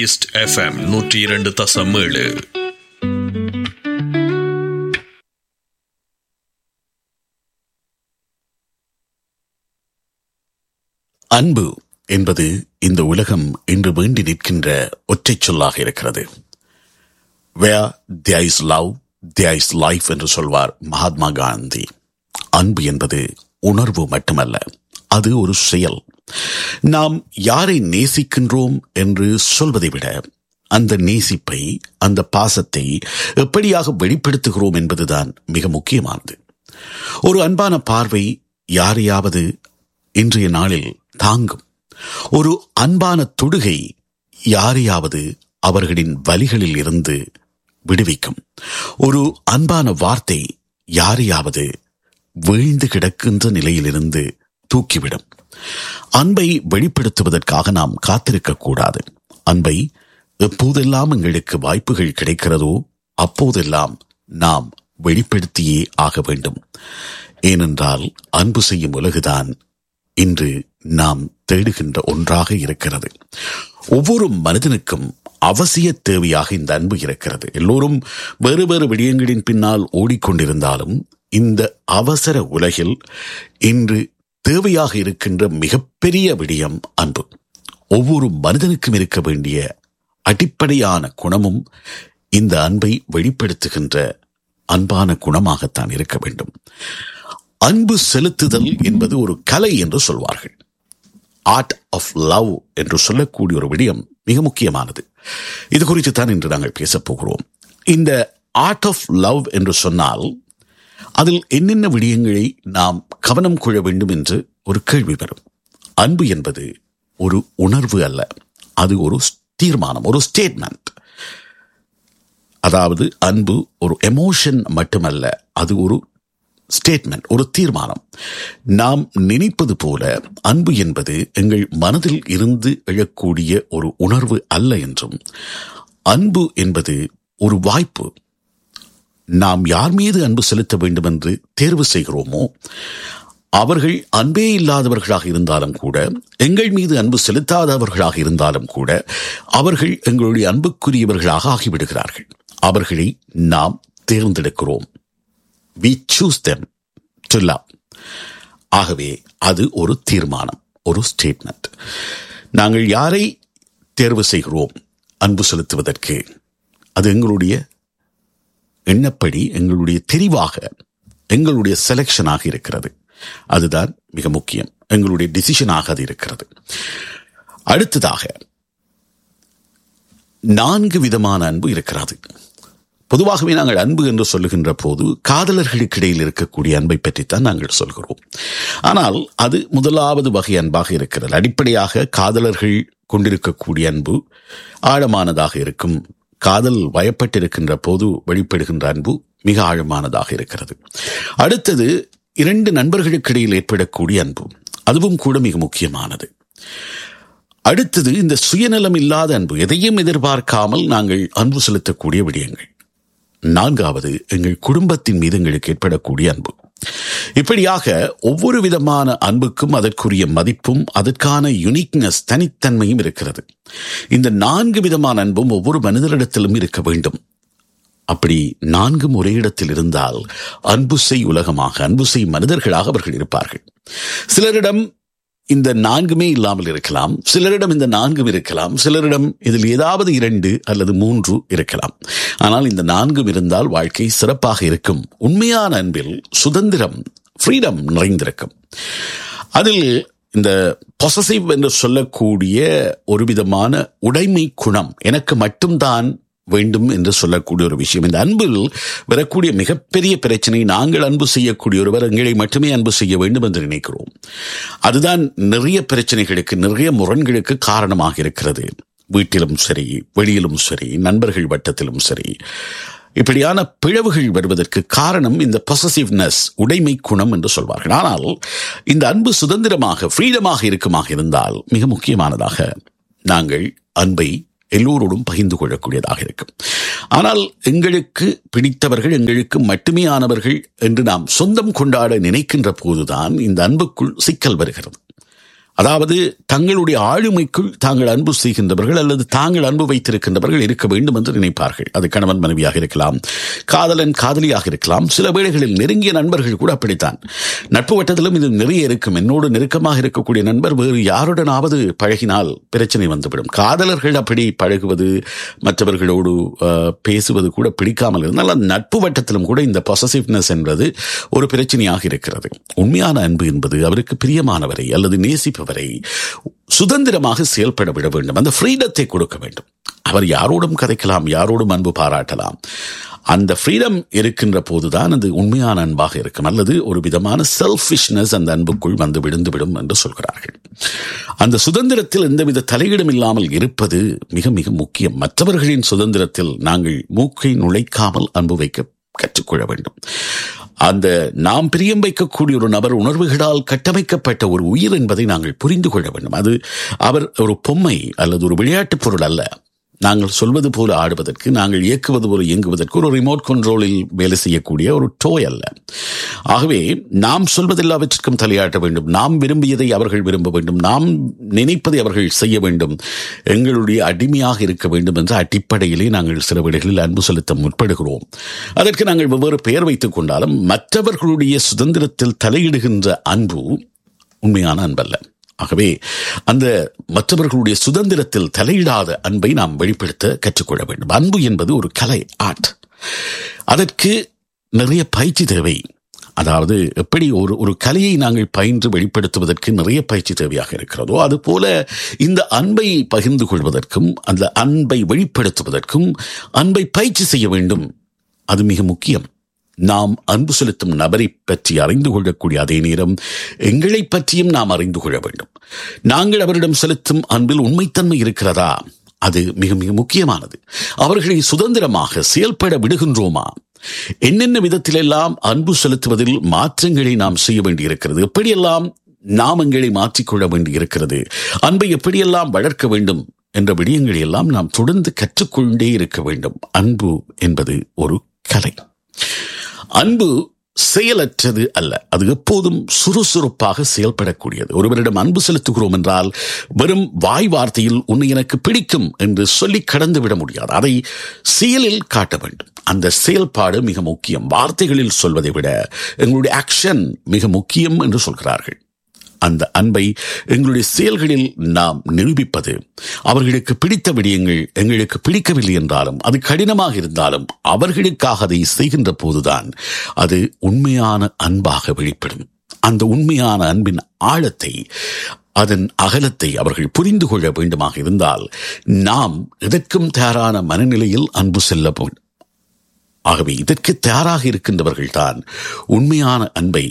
east FM நூற்றி இரண்டு தசம் ஏழு அன்பு என்பது இந்த உலகம் இன்று வேண்டி நிற்கின்ற ஒற்றைச் சொல்லாக இருக்கிறது where there is love there is life என்று சொல்வார் மகாத்மா காந்தி அன்பு என்பது உணர்வு மட்டுமல்ல அது ஒரு செயல் நாம் யாரை நேசிக்கின்றோம் என்று சொல்வதை விட அந்த நேசிப்பை அந்த பாசத்தை எப்படியாக வெளிப்படுத்துகிறோம் என்பதுதான் மிக முக்கியமானது ஒரு அன்பான பார்வை யாரையாவது இன்றைய நாளில் தாங்கும் ஒரு அன்பான தொடுகை யாரையாவது அவர்களின் வலிகளில் இருந்து விடுவிக்கும் ஒரு அன்பான வார்த்தை யாரையாவது வீழ்ந்து கிடக்கின்ற நிலையிலிருந்து தூக்கிவிடும் அன்பை வெளிப்படுத்துவதற்காக நாம் காத்திருக்க கூடாது அன்பை எப்போதெல்லாம் எங்களுக்கு வாய்ப்புகள் கிடைக்கிறதோ அப்போதெல்லாம் நாம் வெளிப்படுத்தியே ஆக வேண்டும் ஏனென்றால் அன்பு செய்யும் உலகுதான் இன்று நாம் தேடுகின்ற ஒன்றாக இருக்கிறது ஒவ்வொரு மனிதனுக்கும் அவசிய தேவையாக இந்த அன்பு இருக்கிறது எல்லோரும் வேறு வேறு விடயங்களின் பின்னால் ஓடிக்கொண்டிருந்தாலும் இந்த அவசர உலகில் இன்று தேவையாக இருக்கின்ற மிகப்பெரிய விடயம் அன்பு ஒவ்வொரு மனிதனுக்கும் இருக்க வேண்டிய அடிப்படையான குணமும் இந்த அன்பை வெளிப்படுத்துகின்ற அன்பான குணமாகத்தான் இருக்க வேண்டும் அன்பு செலுத்துதல் என்பது ஒரு கலை என்று சொல்வார்கள் ஆர்ட் ஆஃப் லவ் என்று சொல்லக்கூடிய ஒரு விடயம் மிக முக்கியமானது இது குறித்து தான் இன்று நாங்கள் பேசப் போகிறோம் இந்த ஆர்ட் ஆஃப் லவ் என்று சொன்னால் அதில் என்னென்ன விடயங்களை நாம் கவனம் கொள்ள வேண்டும் என்று ஒரு கேள்வி வரும் அன்பு என்பது ஒரு உணர்வு அல்ல அது ஒரு தீர்மானம் ஒரு ஸ்டேட்மெண்ட் அதாவது அன்பு ஒரு எமோஷன் மட்டுமல்ல அது ஒரு ஸ்டேட்மெண்ட் ஒரு தீர்மானம் நாம் நினைப்பது போல அன்பு என்பது எங்கள் மனதில் இருந்து எழக்கூடிய ஒரு உணர்வு அல்ல என்றும் அன்பு என்பது ஒரு வாய்ப்பு நாம் யார் மீது அன்பு செலுத்த வேண்டும் என்று தேர்வு செய்கிறோமோ அவர்கள் அன்பே இல்லாதவர்களாக இருந்தாலும் கூட எங்கள் மீது அன்பு செலுத்தாதவர்களாக இருந்தாலும் கூட அவர்கள் எங்களுடைய அன்புக்குரியவர்களாக ஆகிவிடுகிறார்கள் அவர்களை நாம் தேர்ந்தெடுக்கிறோம் we choose them to love ஆகவே அது ஒரு தீர்மானம் ஒரு ஸ்டேட்மெண்ட் நாங்கள் யாரை தேர்வு செய்கிறோம் அன்பு செலுத்துவதற்கு அது எங்களுடைய எண்ணப்படி எங்களுடைய தெரிவாக எங்களுடைய செலெக்ஷனாக இருக்கிறது அதுதான் மிக முக்கியம் எங்களுடைய டிசிஷனாக அது இருக்கிறது அடுத்ததாக நான்கு விதமான அன்பு இருக்கிறது பொதுவாகவே நாங்கள் அன்பு என்று சொல்லுகின்ற போது காதலர்களுக்கு இடையில் இருக்கக்கூடிய அன்பை பற்றித்தான் நாங்கள் சொல்கிறோம் ஆனால் அது முதலாவது வகை அன்பாக இருக்கிறது அடிப்படையாக காதலர்கள் கொண்டிருக்கக்கூடிய அன்பு ஆழமானதாக இருக்கும் காதல் வயப்பட்டிருக்கின்ற போது வெளிப்படுகின்ற அன்பு மிக ஆழமானதாக இருக்கிறது அடுத்தது இரண்டு நண்பர்களுக்கு இடையில் ஏற்படக்கூடிய அன்பு அதுவும் கூட மிக முக்கியமானது அடுத்தது இந்த சுயநலம் இல்லாத அன்பு எதையும் எதிர்பார்க்காமல் நாங்கள் அன்பு செலுத்தக்கூடிய விடயங்கள் நான்காவது எங்கள் குடும்பத்தின் மீது எங்களுக்கு ஏற்படக்கூடிய அன்பு இப்படியாக ஒவ்வொரு விதமான அன்புக்கும் அதற்குரிய மதிப்பும் அதற்கான யுனிக்னஸ் தனித்தன்மையும் இருக்கிறது இந்த நான்கு விதமான அன்பும் ஒவ்வொரு மனிதரிடத்திலும் இருக்க வேண்டும் அப்படி நான்கும் ஒரே இடத்தில் இருந்தால் அன்பு செய் உலகமாக அன்பு செய் மனிதர்களாக அவர்கள் இருப்பார்கள் சிலரிடம் இந்த நான்குமே இல்லாமல் இருக்கலாம் சிலரிடம் இந்த நான்கும் இருக்கலாம் சிலரிடம் இதில் ஏதாவது இரண்டு அல்லது மூன்று இருக்கலாம் ஆனால் இந்த நான்கும் இருந்தால் வாழ்க்கை சிறப்பாக இருக்கும் உண்மையான அன்பில் சுதந்திரம் ஃப்ரீடம் நிறைந்திருக்கும் அதில் இந்த பொசசிவ் என்று சொல்லக்கூடிய ஒரு விதமான உடைமை குணம் எனக்கு மட்டும்தான் வேண்டும் என்று சொல்லக்கூடிய ஒரு விஷயம் இந்த அன்பில் வரக்கூடிய மிகப்பெரிய பிரச்சனை நாங்கள் அன்பு செய்யக்கூடிய ஒருவர் எங்களை மட்டுமே அன்பு செய்ய வேண்டும் என்று நினைக்கிறோம் அதுதான் நிறைய பிரச்சனைகளுக்கு நிறைய முரண்களுக்கு காரணமாக இருக்கிறது வீட்டிலும் சரி வெளியிலும் சரி நண்பர்கள் வட்டத்திலும் சரி இப்படியான பிளவுகள் வருவதற்கு காரணம் இந்த பொசசிவ்னஸ் உடைமை குணம் என்று சொல்வார்கள் ஆனால் இந்த அன்பு சுதந்திரமாக ஃப்ரீடமாக இருக்குமாக இருந்தால் மிக முக்கியமானதாக நாங்கள் அன்பை எல்லோரோடும் பகிர்ந்து கொள்ளக்கூடியதாக இருக்கும் ஆனால் எங்களுக்கு பிடித்தவர்கள் எங்களுக்கு மட்டுமே ஆனவர்கள் என்று நாம் சொந்தம் கொண்டாட நினைக்கின்ற போதுதான் இந்த அன்புக்குள் சிக்கல் வருகிறது அதாவது தங்களுடைய ஆளுமைக்குள் தாங்கள் அன்பு செய்கின்றவர்கள் அல்லது தாங்கள் அன்பு வைத்திருக்கின்றவர்கள் இருக்க வேண்டும் என்று நினைப்பார்கள் அது கணவன் மனைவியாக இருக்கலாம் காதலன் காதலியாக இருக்கலாம் சில வேளைகளில் நெருங்கிய நண்பர்கள் கூட அப்படித்தான் நட்பு வட்டத்திலும் இது நிறைய இருக்கும் என்னோடு நெருக்கமாக இருக்கக்கூடிய நண்பர் வேறு யாருடனாவது பழகினால் பிரச்சனை வந்துவிடும் காதலர்கள் அப்படி பழகுவது மற்றவர்களோடு அஹ், பேசுவது கூட பிடிக்காமல் இருந்தால் அந்த நட்பு வட்டத்திலும் கூட இந்த பொசசிவ்னஸ் என்பது ஒரு பிரச்சனையாக இருக்கிறது உண்மையான அன்பு என்பது அவருக்கு பிரியமானவரை அல்லது நேசிப்பவரை சுதந்திரமாக செயல்பட விட வேண்டும் அந்த ஃப்ரீடத்தை கொடுக்க வேண்டும் அவர் யாரோடும் கதைக்கலாம் யாரோடும் அன்பு பாராட்டலாம் அந்த ஃப்ரீடம் இருக்கின்ற போதுதான் அது உண்மையான அன்பாக இருக்கும் அல்லது ஒரு விதமான செல்ஃபிஷ்னஸ் அந்த அன்புக்குள் வந்து விழுந்துவிடும் என்று சொல்கிறார்கள் அந்த சுதந்திரத்தில் எந்தவித தலையீடும் இல்லாமல் இருப்பது மிக மிக முக்கியம் மற்றவர்களின் சுதந்திரத்தில் நாங்கள் மூக்கை நுழைக்காமல் அன்பு வைக்க கற்றுக்கொள்ள வேண்டும் அந்த நாம் பிரியம் வைக்கக்கூடிய ஒரு நபர் உணர்வுகளால் கட்டமைக்கப்பட்ட ஒரு உயிர் என்பதை நாங்கள் புரிந்து கொள்ள வேண்டும் அது அவர் ஒரு பொம்மை அல்லது ஒரு விளையாட்டுப் பொருள் அல்ல நாங்கள் சொல்வது போல ஆடுவதற்கு நாங்கள் இயக்குவது போல இயங்குவதற்கு ஒரு ரிமோட் கண்ட்ரோலில் வேலை செய்யக்கூடிய ஒரு டோய் அல்ல ஆகவே நாம் சொல்வதெல்லாவற்றிற்கும் தலையாட்ட வேண்டும் நாம் விரும்பியதை அவர்கள் விரும்ப வேண்டும் நாம் நினைப்பதை அவர்கள் செய்ய வேண்டும் எங்களுடைய அடிமையாக இருக்க வேண்டும் என்ற அடிப்படையிலே நாங்கள் சில வேளைகளில் அன்பு செலுத்த முற்படுகிறோம் அதற்கு நாங்கள் வெவ்வேறு பெயர் வைத்துக் கொண்டாலும் மற்றவர்களுடைய சுதந்திரத்தில் தலையிடுகின்ற அன்பு உண்மையான அன்பல்ல ஆகவே அந்த மற்றவர்களுடைய சுதந்திரத்தில் தலையிடாத அன்பை நாம் வெளிப்படுத்த கற்றுக்கொள்ள வேண்டும் அன்பு என்பது ஒரு கலை ஆர்ட் அதற்கு நிறைய பயிற்சி தேவை அதாவது எப்படி ஒரு ஒரு கலையை நாங்கள் பயின்று வெளிப்படுத்துவதற்கு நிறைய பயிற்சி தேவையாக இருக்கிறதோ அதுபோல இந்த அன்பை பகிர்ந்து கொள்வதற்கும் அந்த அன்பை வெளிப்படுத்துவதற்கும் அன்பை பயிற்சி செய்ய வேண்டும் அது மிக முக்கியம் நாம் அன்பு செலுத்தும் நபரை பற்றி அறிந்து கொள்ளக்கூடிய அதே நேரம் எங்களை பற்றியும் நாம் அறிந்து கொள்ள வேண்டும் நாங்கள் அவரிடம் செலுத்தும் அன்பில் உண்மைத்தன்மை இருக்கிறதா அது மிக மிக முக்கியமானது அவர்களை சுதந்திரமாக செயல்பட விடுகின்றோமா என்னென்ன விதத்திலெல்லாம் அன்பு செலுத்துவதில் மாற்றங்களை நாம் செய்ய வேண்டியிருக்கிறது எப்படியெல்லாம் நாம் எங்களை மாற்றிக்கொள்ள வேண்டியிருக்கிறது அன்பை எப்படியெல்லாம் வளர்க்க வேண்டும் என்ற விடயங்களை எல்லாம் நாம் தொடர்ந்து கற்றுக்கொண்டே இருக்க வேண்டும் அன்பு என்பது ஒரு கலை அன்பு செயலற்றது அல்ல அது எப்போதும் சுறுசுறுப்பாக செயல்படக்கூடியது ஒருவரிடம் அன்பு செலுத்துகிறோம் என்றால் வெறும் வாய் வார்த்தையில் உன்னை எனக்கு பிடிக்கும் என்று சொல்லி கடந்து விட முடியாது அதை செயலில் காட்ட வேண்டும் அந்த செயல்பாடு மிக முக்கியம் வார்த்தைகளில் சொல்வதை விட எங்களுடைய ஆக்ஷன் மிக முக்கியம் என்று சொல்கிறார்கள் அந்த அன்பை எங்களுடைய செயல்களில் நாம் நிரூபிப்பது அவர்களுக்கு பிடித்த விடயங்கள் எங்களுக்கு பிடிக்கவில்லை என்றாலும் அது கடினமாக இருந்தாலும் அவர்களுக்காக அதை செய்கின்ற போதுதான் அது உண்மையான அன்பாக வெளிப்படும் அந்த உண்மையான அன்பின் ஆழத்தை அதன் அகலத்தை அவர்கள் புரிந்து கொள்ள வேண்டுமாக இருந்தால் நாம் எதற்கும் தயாரான மனநிலையில் அன்பு செல்ல வேண்டும் ஆகவே இதற்கு தயாராக இருக்கின்றவர்கள்தான் உண்மையான அன்பை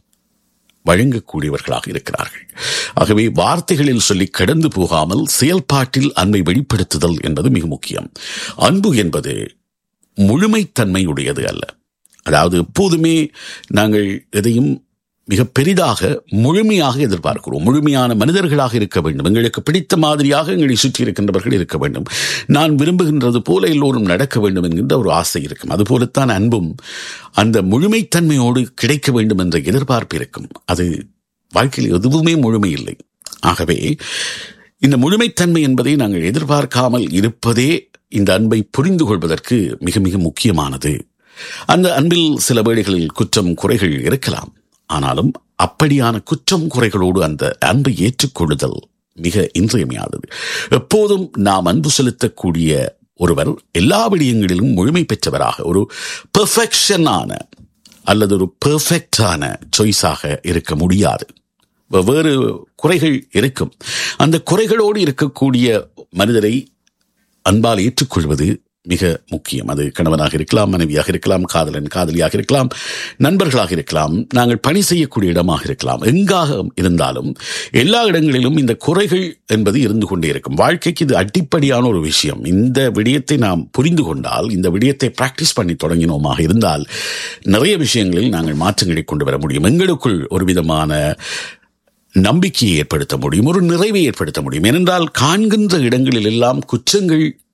வழங்கக்கூடியவர்களாக இருக்கிறார்கள் ஆகவே வார்த்தைகளில் சொல்லி கடந்து போகாமல் செயல்பாட்டில் அன்பை வெளிப்படுத்துதல் என்பது மிக முக்கியம் அன்பு என்பது முழுமைத்தன்மை உடையது அல்ல அதாவது எப்போதுமே நாங்கள் எதையும் மிக பெரிதாக முழுமையாக எதிர்பார்க்கிறோம் முழுமையான மனிதர்களாக இருக்க வேண்டும் எங்களுக்கு பிடித்த மாதிரியாக எங்களை சுற்றி இருக்கின்றவர்கள் இருக்க வேண்டும் நான் விரும்புகின்றது போல எல்லோரும் நடக்க வேண்டும் என்கின்ற ஒரு ஆசை இருக்கும் அதுபோலத்தான் அன்பும் அந்த முழுமைத்தன்மையோடு கிடைக்க வேண்டும் என்ற எதிர்பார்ப்பு இருக்கும் அது வாழ்க்கையில் எதுவுமே முழுமை இல்லை ஆகவே இந்த முழுமைத்தன்மை என்பதை நாங்கள் எதிர்பார்க்காமல் இருப்பதே இந்த அன்பை புரிந்து கொள்வதற்கு மிக மிக முக்கியமானது அந்த அன்பில் சில வேளைகளில் குற்றம் குறைகள் இருக்கலாம் ஆனாலும் அப்படியான குற்றம் குறைகளோடு அந்த அன்பை ஏற்றுக்கொள்ளுதல் மிக இன்றியமையாதது எப்போதும் நாம் அன்பு செலுத்தக்கூடிய ஒருவர் எல்லா விடயங்களிலும் முழுமை பெற்றவராக ஒரு பெர்ஃபெக்ஷனான அல்லது ஒரு பெர்ஃபெக்டான சாய்ஸாக இருக்க முடியாது வெவ்வேறு குறைகள் இருக்கும் அந்த குறைகளோடு இருக்கக்கூடிய மனிதரை அன்பால் ஏற்றுக்கொள்வது மிக முக்கியம் அது கணவனாக இருக்கலாம் மனைவியாக இருக்கலாம் காதலன் காதலியாக இருக்கலாம் நண்பர்களாக இருக்கலாம் நாங்கள் பணி செய்யக்கூடிய இடமாக இருக்கலாம் எங்காக இருந்தாலும் எல்லா இடங்களிலும் இந்த குறைகள் என்பது இருந்து கொண்டே இருக்கும் வாழ்க்கைக்கு இது அடிப்படையான ஒரு விஷயம் இந்த விடயத்தை நாம் புரிந்து கொண்டால் இந்த விடயத்தை பிராக்டிஸ் பண்ணி தொடங்கினோமாக இருந்தால் நிறைய விஷயங்களில் நாங்கள் மாற்றங்களை கொண்டு வர முடியும் எங்களுக்குள் ஒரு விதமான நம்பிக்கையை ஏற்படுத்த முடியும் ஒரு நிறைவை ஏற்படுத்த முடியும் ஏனென்றால் காண்கின்ற இடங்களில் எல்லாம் குற்றங்கள்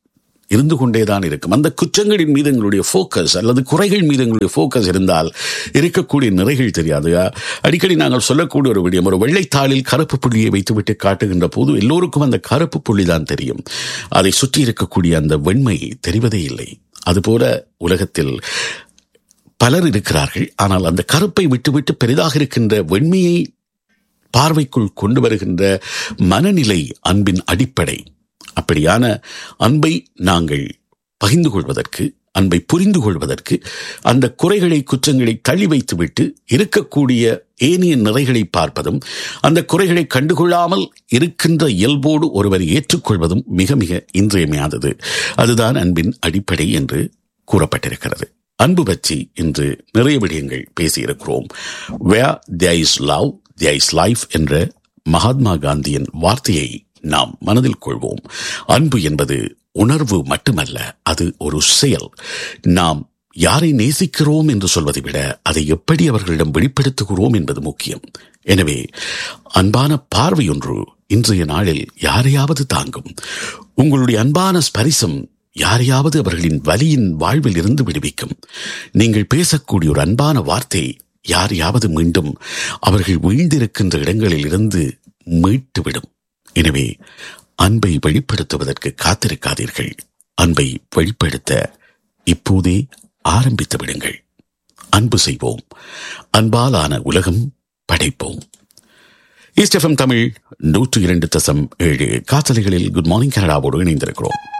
இருந்து கொண்டேதான் இருக்கும் அந்த குற்றங்களின் மீது எங்களுடைய ஃபோக்கஸ் அல்லது குறைகள் மீது எங்களுடைய ஃபோக்கஸ் இருந்தால் இருக்கக்கூடிய நிறைகள் தெரியாது அடிக்கடி நாங்கள் சொல்லக்கூடிய ஒரு விடயம் ஒரு வெள்ளைத்தாளில் கருப்பு புள்ளியை வைத்துவிட்டு காட்டுகின்ற போது எல்லோருக்கும் அந்த கருப்பு புள்ளி தான் தெரியும் அதை சுற்றி இருக்கக்கூடிய அந்த வெண்மை தெரிவதே இல்லை அதுபோல உலகத்தில் பலர் இருக்கிறார்கள் ஆனால் அந்த கருப்பை விட்டுவிட்டு பெரிதாக இருக்கின்ற வெண்மையை பார்வைக்குள் கொண்டு வருகின்ற மனநிலை அன்பின் அடிப்படை அப்படியான அன்பை நாங்கள் பகிர்ந்து கொள்வதற்கு அன்பை புரிந்து கொள்வதற்கு அந்த குறைகளை குற்றங்களை தள்ளி வைத்துவிட்டு இருக்கக்கூடிய ஏனைய நிறைகளை பார்ப்பதும் அந்த குறைகளை கண்டுகொள்ளாமல் இருக்கின்ற இயல்போடு ஒருவர் ஏற்றுக்கொள்வதும் மிக மிக இன்றியமையாதது அதுதான் அன்பின் அடிப்படை என்று கூறப்பட்டிருக்கிறது அன்பு பற்றி இன்று நிறைய விடயங்கள் பேசியிருக்கிறோம் where there is love there is life என்ற மகாத்மா காந்தியின் வார்த்தையை நாம் மனதில் கொள்வோம் அன்பு என்பது உணர்வு மட்டுமல்ல அது ஒரு செயல் நாம் யாரை நேசிக்கிறோம் என்று சொல்வதை விட அதை எப்படி அவர்களிடம் வெளிப்படுத்துகிறோம் என்பது முக்கியம் எனவே அன்பான பார்வை ஒன்று இன்றைய நாளில் யாரையாவது தாங்கும் உங்களுடைய அன்பான ஸ்பரிசம் யாரையாவது அவர்களின் வலியின் வாழ்வில் இருந்து விடுவிக்கும் நீங்கள் பேசக்கூடிய ஒரு அன்பான வார்த்தை யாரையாவது மீண்டும் அவர்கள் வீழ்ந்திருக்கின்ற இடங்களில் இருந்து மீட்டுவிடும் எனவே அன்பை வெளிப்படுத்துவதற்கு காத்திருக்காதீர்கள் அன்பை வெளிப்படுத்த இப்போதே ஆரம்பித்து விடுங்கள் அன்பு செய்வோம் அன்பாலான உலகம் படைப்போம் ஈஸ்ட் எஃப்எம் தமிழ் நூற்று இரண்டு தசம் ஏழு காத்தலைகளில் குட் மார்னிங் கனடாவோடு இணைந்திருக்கிறோம்